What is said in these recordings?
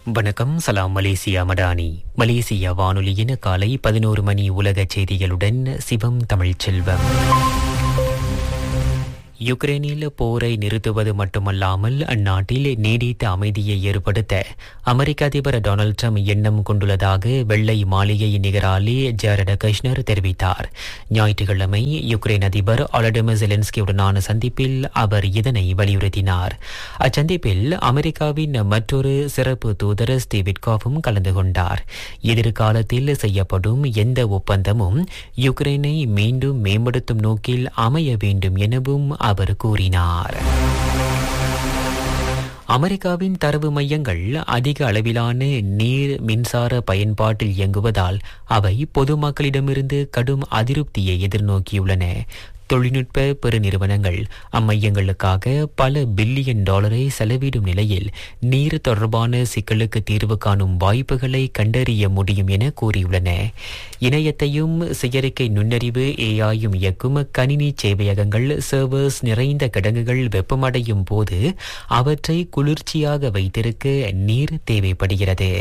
வணக்கம் சலாம் Malaysia Madani Malaysia வானொலியின் காலை பதினோரு மணி உலக செய்திகளுடன் சிவம் தமிழ்ச்செல்வம் யுக்ரைனில் போரை நிறுத்துவது மட்டுமல்லாமல் அந்நாட்டில் நீடித்த அமைதியை ஏற்படுத்த அமெரிக்க அதிபர் டொனால்ட் ட்ரம்ப் எண்ணம் கொண்டுள்ளதாக வெள்ளை மாளிகை நிகராலி ஜெரட கஷ்னர் தெரிவித்தார் ஞாயிற்றுக்கிழமை யுக்ரைன் அதிபர் ஒலடிமிர் ஜெலன்ஸ்கியுடனான சந்திப்பில் அவர் இதனை வலியுறுத்தினார் அச்சந்திப்பில் அமெரிக்காவின் மற்றொரு சிறப்பு தூதர் ஸ்டீவிட்காவும் கலந்து கொண்டார் எதிர்காலத்தில் செய்யப்படும் எந்த ஒப்பந்தமும் யுக்ரைனை மீண்டும் மேம்படுத்தும் நோக்கில் அமைய வேண்டும் எனவும் அவர் கூறினார் அமெரிக்காவின் தரவு மையங்கள் அதிக அளவிலான நீர் மின்சார பயன்பாட்டில் இயங்குவதால் அவை பொதுமக்களிடமிருந்து கடும் அதிருப்தியை எதிர்நோக்கியுள்ளன தொழில்நுட்ப பெருநிறுவனங்கள் அம்மையங்களுக்காக பல பில்லியன் டாலரை செலவிடும் நிலையில் நீர் தொடர்பான சிக்கலுக்கு தீர்வு காணும் வாய்ப்புகளை கண்டறிய முடியும் என கூறியுள்ளன இணையத்தையும் செயற்கை நுண்ணறிவு ஏஐயும் இயக்கும் கணினி சேவையகங்கள் சர்வர்ஸ் நிறைந்த கிடங்குகள் வெப்பமடையும் போது அவற்றை குளிர்ச்சியாக வைத்திருக்க நீர் தேவைப்படுகிறது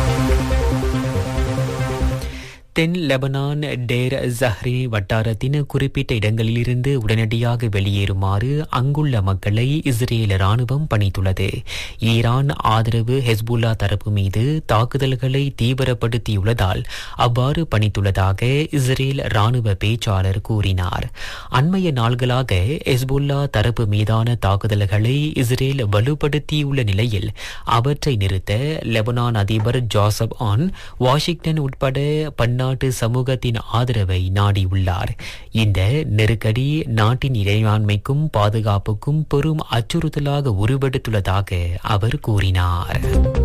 தென் லெபனான் டேர் ஜஹ்ரி வட்டாரத்தின் குறிப்பிட்ட இடங்களிலிருந்து உடனடியாக வெளியேறுமாறு அங்குள்ள மக்களை இஸ்ரேல் ராணுவம் பணித்துள்ளது ஈரான் ஆதரவு ஹெஸ்புல்லா தரப்பு மீது தாக்குதல்களை தீவிரப்படுத்தியுள்ளதால் அவ்வாறு பணித்துள்ளதாக இஸ்ரேல் ராணுவ பேச்சாளர் கூறினார் அண்மைய நாள்களாக ஹெஸ்புல்லா தரப்பு மீதான தாக்குதல்களை இஸ்ரேல் வலுப்படுத்தியுள்ள நிலையில் அவற்றை நிறுத்த லெபனான் அதிபர் ஜோசப் ஆன் வாஷிங்டன் உட்பட பன்னா பன்னாட்டு சமூகத்தின் ஆதரவை நாடியுள்ளார் இந்த நெருக்கடி நாட்டின் இறையாண்மைக்கும் பாதுகாப்புக்கும் பெரும் அச்சுறுத்தலாக உருவெடுத்துள்ளதாக அவர் கூறினார்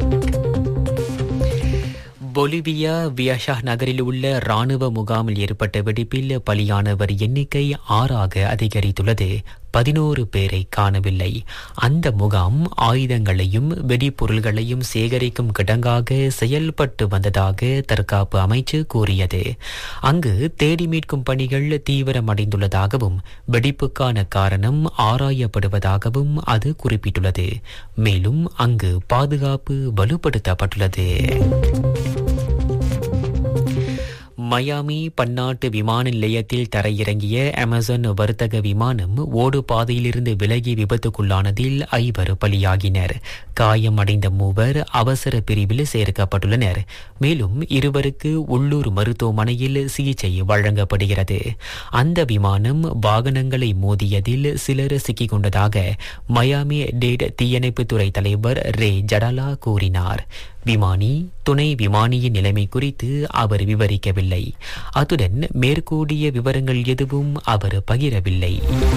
பொலிவியா வியஷா நகரில் உள்ள ராணுவ முகாமில் ஏற்பட்ட வெடிப்பில் பலியானவர் எண்ணிக்கை ஆறாக அதிகரித்துள்ளது பதினோரு பேரை காணவில்லை அந்த முகாம் ஆயுதங்களையும் வெடிப்பொருள்களையும் சேகரிக்கும் கிடங்காக செயல்பட்டு வந்ததாக தற்காப்பு அமைச்சு கூறியது அங்கு தேடி மீட்கும் பணிகள் தீவிரமடைந்துள்ளதாகவும் வெடிப்புக்கான காரணம் ஆராயப்படுவதாகவும் அது குறிப்பிட்டுள்ளது மேலும் அங்கு பாதுகாப்பு வலுப்படுத்தப்பட்டுள்ளது மயாமி பன்னாட்டு விமான நிலையத்தில் தரையிறங்கிய அமேசான் வர்த்தக விமானம் ஓடு பாதையிலிருந்து விலகி விபத்துக்குள்ளானதில் ஐவர் பலியாகினர் காயமடைந்த மூவர் அவசர பிரிவில் சேர்க்கப்பட்டுள்ளனர் மேலும் இருவருக்கு உள்ளூர் மருத்துவமனையில் சிகிச்சை வழங்கப்படுகிறது அந்த விமானம் வாகனங்களை மோதியதில் சிலர் சிக்கிக் கொண்டதாக மயாமி டேட் தீயணைப்புத்துறை தலைவர் ரே ஜடாலா கூறினார் விமானி துணை விமானியின் நிலைமை குறித்து அவர் விவரிக்கவில்லை அத்துடன் மேற்கூடிய விவரங்கள் எதுவும் அவர் பகிரவில்லை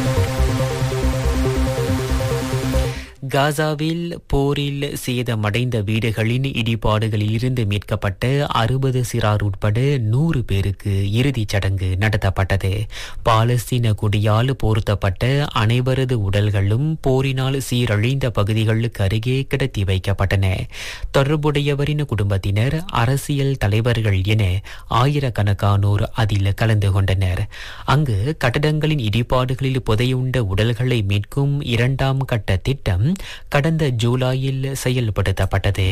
காசாவில் போரில் சேதமடைந்த வீடுகளின் இடிபாடுகளில் இருந்து மீட்கப்பட்ட அறுபது சிறார் உட்பட நூறு பேருக்கு இறுதிச் சடங்கு நடத்தப்பட்டது பாலஸ்தீன குடியால் போர்த்தப்பட்ட அனைவரது உடல்களும் போரினால் சீரழிந்த பகுதிகளுக்கு அருகே கிடத்தி வைக்கப்பட்டன தொடர்புடையவரின் குடும்பத்தினர் அரசியல் தலைவர்கள் என ஆயிரக்கணக்கானோர் அதில் கலந்து கொண்டனர் அங்கு கட்டடங்களின் இடிபாடுகளில் புதையுண்ட உடல்களை மீட்கும் இரண்டாம் கட்ட திட்டம் கடந்த ஜூலையில் செயல்படுத்தப்பட்டது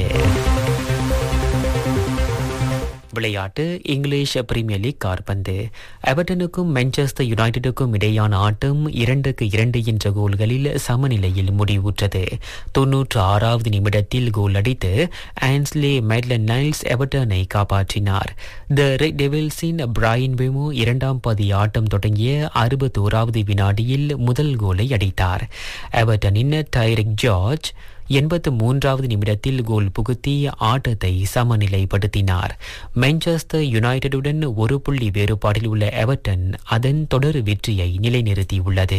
விளையாட்டு இங்கிலீஷ் பிரீமியர் லீக் கார்பந்து எவர்டனுக்கும் மான்செஸ்டர் யுனைடெடுக்கும் இடையான ஆட்டம் இரண்டுக்கு இரண்டு என்ற கோல்களில் சமநிலையில் முடிவுற்றது தொன்னூற்று ஆறாவது நிமிடத்தில் கோல் அடித்து ஆன்ஸ்லே மெட்லன் நைல்ஸ் எவர்டனை காப்பாற்றினார் த ரெட் டெவில்ஸின் பிராயின் வெமோ இரண்டாம் பதி ஆட்டம் தொடங்கிய அறுபத்தோராவது வினாடியில் முதல் கோலை அடித்தார் எவர்டனின் டைரிக் ஜார்ஜ் எண்பத்து மூன்றாவது நிமிடத்தில் கோல் புகுத்தி ஆட்டத்தை சமநிலைப்படுத்தினார் மான்செஸ்டர் யுனைடெடுடன் ஒரு புள்ளி வேறுபாட்டில் உள்ள எவர்டன் அதன் தொடர் வெற்றியை நிலைநிறுத்தியுள்ளது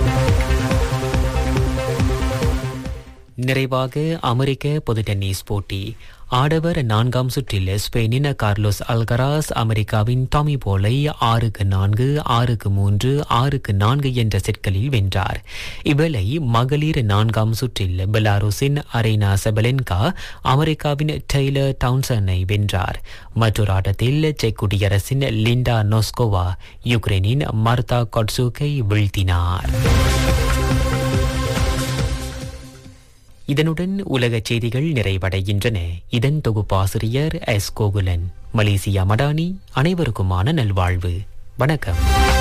நிறைவாக அமெரிக்க பொது டென்னிஸ் போட்டி ஆடவர் நான்காம் சுற்றில் ஸ்பெயினின் கார்லோஸ் அல்கராஸ் அமெரிக்காவின் டாமி போலை ஆறுக்கு நான்கு ஆறுக்கு மூன்று ஆறுக்கு நான்கு என்ற செட்களில் வென்றார் இவ்வேளை மகளிர் நான்காம் சுற்றில் பெலாருஸின் அரேனா செபலென்கா அமெரிக்காவின் டெய்லர் டவுன்சனை வென்றார் மற்றொரு ஆட்டத்தில் செக் குடியரசின் லிண்டா நோஸ்கோவா யுக்ரைனின் மர்தா கொட்சுக்கை வீழ்த்தினார் இதனுடன் உலக செய்திகள் நிறைவடைகின்றன இதன் தொகுப்பாசிரியர் எஸ் கோகுலன் மலேசியா மடானி அனைவருக்குமான நல்வாழ்வு வணக்கம்